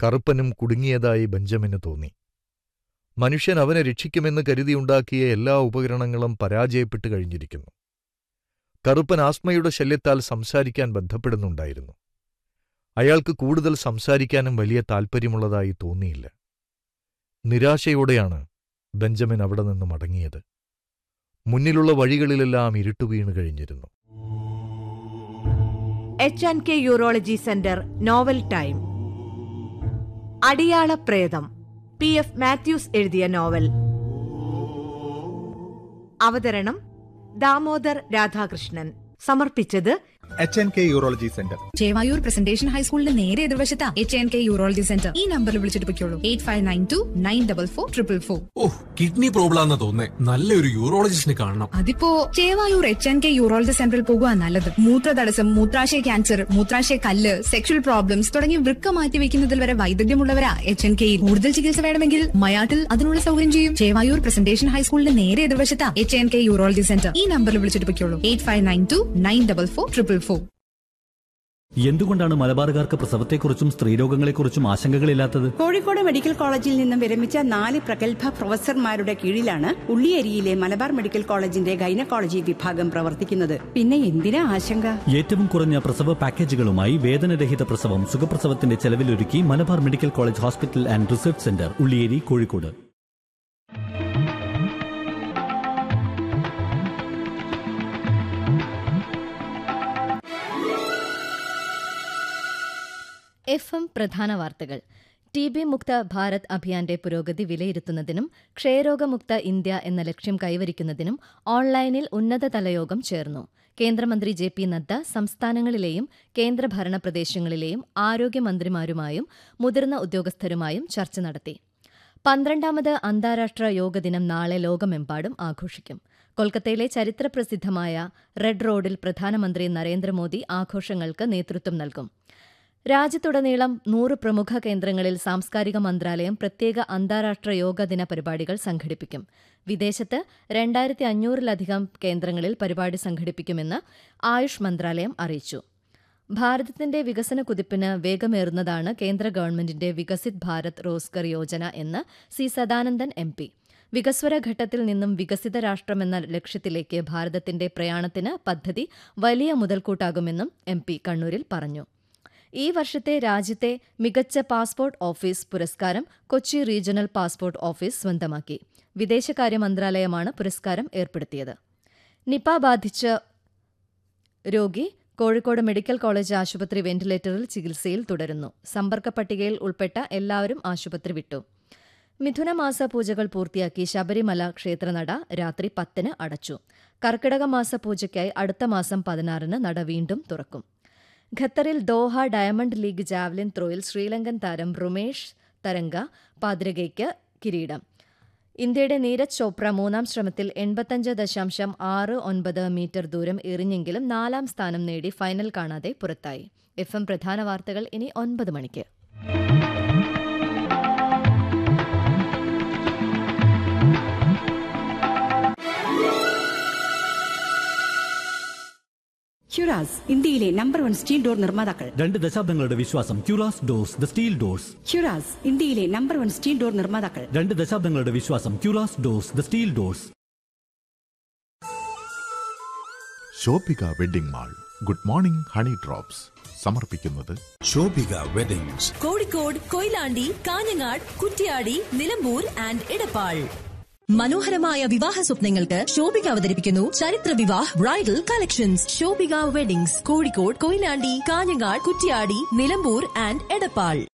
കറുപ്പനും കുടുങ്ങിയതായി ബെഞ്ചമിന് തോന്നി മനുഷ്യൻ അവനെ രക്ഷിക്കുമെന്ന് കരുതിയുണ്ടാക്കിയ എല്ലാ ഉപകരണങ്ങളും പരാജയപ്പെട്ടു കഴിഞ്ഞിരിക്കുന്നു കറുപ്പൻ ആസ്മയുടെ ശല്യത്താൽ സംസാരിക്കാൻ ബന്ധപ്പെടുന്നുണ്ടായിരുന്നു അയാൾക്ക് കൂടുതൽ സംസാരിക്കാനും വലിയ താൽപ്പര്യമുള്ളതായി തോന്നിയില്ല നിരാശയോടെയാണ് ബെഞ്ചമിൻ അവിടെ നിന്ന് മടങ്ങിയത് മുന്നിലുള്ള വഴികളിലെല്ലാം ഇരുട്ടുവീണു കഴിഞ്ഞിരുന്നു H and K urology centre novel time അടിയാള പ്രേതം പി എഫ് മാത്യൂസ് എഴുതിയ നോവൽ അവതരണം ദാമോദർ രാധാകൃഷ്ണൻ സമർപ്പിച്ചത് H N K urology centre Chevayur presentation ഹൈസ്കൂളിന്റെ നേരെ എതിർവശത്താ H N K urology centre ഈ നമ്പറിൽ വിളിച്ചിട്ട് പൊയ്ക്കോളൂ eight five nine two nine double four triple four ഓ കിഡ്നി പ്രോബ്ലം ആണെന്ന് തോന്നേ നല്ലൊരു യൂറോളജിസ്റ്റിനെ കാണണം അതിപ്പോ Chevayur H N K urology സെന്ററിൽ പോകുക നല്ലത് മൂത്രതടസ്സം മൂത്രാശയ ക്യാൻസർ മൂത്രാശയ കല്ല് സെക്ഷൽ പ്രോബ്ലംസ് തുടങ്ങിയ വൃക്ക മാറ്റി വെക്കുന്നതിൽ വരെ വൈദഗ്ധ്യമുള്ളവരാ എച്ച് എൻ കെയിൽ കൂടുതൽ ചികിത്സ വേണമെങ്കിൽ മയാട്ടിൽ അതിനുള്ള സൗകര്യം ചെയ്യും ചേവായൂർ പ്രസന്റേഷൻ ഹൈസ്കൂളിന്റെ നേരെ എതിർവശത്താ H N K urology centre ഈ നമ്പറിൽ വിളിച്ചിട്ട് പൊയ്ക്കോളൂ eight five nine two nine double four triple four എന്തുകൊണ്ടാണ് മലബാറുകാർക്ക് പ്രസവത്തെക്കുറിച്ചും സ്ത്രീരോഗങ്ങളെക്കുറിച്ചും ആശങ്കകളില്ലാത്തത് കോഴിക്കോട് മെഡിക്കൽ കോളേജിൽ നിന്നും വിരമിച്ച നാല് പ്രഗത്ഭ പ്രൊഫസർമാരുടെ കീഴിലാണ് ഉള്ളിയേരിയിലെ മലബാർ മെഡിക്കൽ കോളേജിന്റെ ഗൈനക്കോളജി വിഭാഗം പ്രവർത്തിക്കുന്നത് പിന്നെ എന്തിനാ ആശങ്ക ഏറ്റവും കുറഞ്ഞ പ്രസവ പാക്കേജുകളുമായി വേദനരഹിത പ്രസവം സുഖപ്രസവത്തിന്റെ ചെലവിലൊരുക്കി Malabar medical college hospital and research centre Ulliyeri Kozhikode F M പ്രധാന വാർത്തകൾ ടി ബി മുക്ത ഭാരത് അഭിയാന്റെ പുരോഗതി വിലയിരുത്തുന്നതിനും ക്ഷയരോഗമുക്ത ഇന്ത്യ എന്ന ലക്ഷ്യം കൈവരിക്കുന്നതിനും ഓൺലൈനിൽ ഉന്നതതല യോഗം ചേർന്നു കേന്ദ്രമന്ത്രി ജെ പി നദ്ദ സംസ്ഥാനങ്ങളിലെയും കേന്ദ്രഭരണ പ്രദേശങ്ങളിലെയും ആരോഗ്യമന്ത്രിമാരുമായും മുതിർന്ന ഉദ്യോഗസ്ഥരുമായും ചർച്ച നടത്തി പന്ത്രണ്ടാമത് അന്താരാഷ്ട്ര യോഗ ദിനം നാളെ ലോകമെമ്പാടും ആഘോഷിക്കും കൊൽക്കത്തയിലെ ചരിത്രപ്രസിദ്ധമായ റെഡ് റോഡിൽ പ്രധാനമന്ത്രി നരേന്ദ്രമോദി ആഘോഷങ്ങൾക്ക് നേതൃത്വം നൽകും രാജ്യത്തുടനീളം നൂറ് പ്രമുഖ കേന്ദ്രങ്ങളിൽ സാംസ്കാരിക മന്ത്രാലയം പ്രത്യേക അന്താരാഷ്ട്ര യോഗ ദിന പരിപാടികൾ സംഘടിപ്പിക്കും വിദേശത്ത് രണ്ടായിരത്തി അഞ്ഞൂറിലധികം കേന്ദ്രങ്ങളിൽ പരിപാടി സംഘടിപ്പിക്കുമെന്ന് ആയുഷ് മന്ത്രാലയം അറിയിച്ചു ഭാരതത്തിന്റെ വികസന കുതിപ്പിന് വേഗമേറുന്നതാണ് കേന്ദ്ര ഗവൺമെന്റിന്റെ വികസിത് ഭാരത് റോസ്ഗർ യോജന എന്ന് സി സദാനന്ദൻ എം പി വികസ്വര ഘട്ടത്തിൽ നിന്നും വികസിത രാഷ്ട്രമെന്ന ലക്ഷ്യത്തിലേക്ക് ഭാരതത്തിന്റെ പ്രയാണത്തിന് പദ്ധതി വലിയ മുതൽക്കൂട്ടാകുമെന്നും എം പി കണ്ണൂരിൽ പറഞ്ഞു ഈ വർഷത്തെ രാജ്യത്തെ മികച്ച പാസ്പോർട്ട് ഓഫീസ് പുരസ്കാരം കൊച്ചി റീജിയണൽ പാസ്പോർട്ട് ഓഫീസ് സ്വന്തമാക്കി വിദേശകാര്യ മന്ത്രാലയമാണ് പുരസ്കാരം ഏർപ്പെടുത്തിയത് നിപ ബാധിച്ച രോഗി കോഴിക്കോട് മെഡിക്കൽ കോളേജ് ആശുപത്രി വെന്റിലേറ്ററിൽ ചികിത്സയിൽ തുടരുന്നു സമ്പർക്ക പട്ടികയിൽ ഉൾപ്പെട്ട എല്ലാവരും ആശുപത്രി വിട്ടു മിഥുനമാസ പൂജകൾ പൂർത്തിയാക്കി ശബരിമല ക്ഷേത്രനട രാത്രി പത്തിന് അടച്ചു കർക്കിടക മാസ പൂജയ്ക്കായി അടുത്ത മാസം പതിനാറിന് നട വീണ്ടും തുറക്കും ഖത്തറിൽ ദോഹ ഡയമണ്ട് ലീഗ് ജാവലിൻ ത്രോയിൽ ശ്രീലങ്കൻ താരം റുമേഷ് തരംഗ പാദ്രകയ്ക്ക് കിരീടം ഇന്ത്യയുടെ നീരജ് ചോപ്ര മൂന്നാം ശ്രമത്തിൽ എൺപത്തഞ്ച് ദശാംശം ആറ് ഒൻപത് മീറ്റർ ദൂരം എറിഞ്ഞെങ്കിലും നാലാം സ്ഥാനം നേടി ഫൈനൽ കാണാതെ പുറത്തായി എഫ് എം പ്രധാന വാർത്തകൾ ഇനി ഒൻപത് മണിക്ക് ക്യുറാസ് ഇന്ത്യയിലെ നമ്പർ വൺ സ്റ്റീൽ ഡോർ നിർമ്മാതാക്കൾ രണ്ട് ദശാബ്ദങ്ങളുടെ വിശ്വാസം ക്യൂറാസ് ഡോർസ് ദ സ്റ്റീൽ ഡോർസ് ക്യുറാസ് ഇന്ത്യയിലെ നമ്പർ വൺ സ്റ്റീൽ ഡോർ നിർമ്മാതാക്കൾ രണ്ട് ദശാബ്ദങ്ങളുടെ വിശ്വാസം ക്യൂറാസ് doors the steel doors Shobhika wedding mall good morning honey drops സമർപ്പിക്കുന്നത് ശോഭിക വെഡിങ്സ് കോഴിക്കോട് കൊയിലാണ്ടി കാഞ്ഞങ്ങാട് കുറ്റ്യാടി നിലമ്പൂർ ആൻഡ് ഇടപ്പാൾ മനോഹരമായ വിവാഹ സ്വപ്നങ്ങൾക്ക് ശോഭിക അവതരിപ്പിക്കുന്നു ചരിത്ര Vivah bridal collections Shobhika weddings Kozhikode Koyilandy Kanhangad Kuttiadi Nilambur and Edappal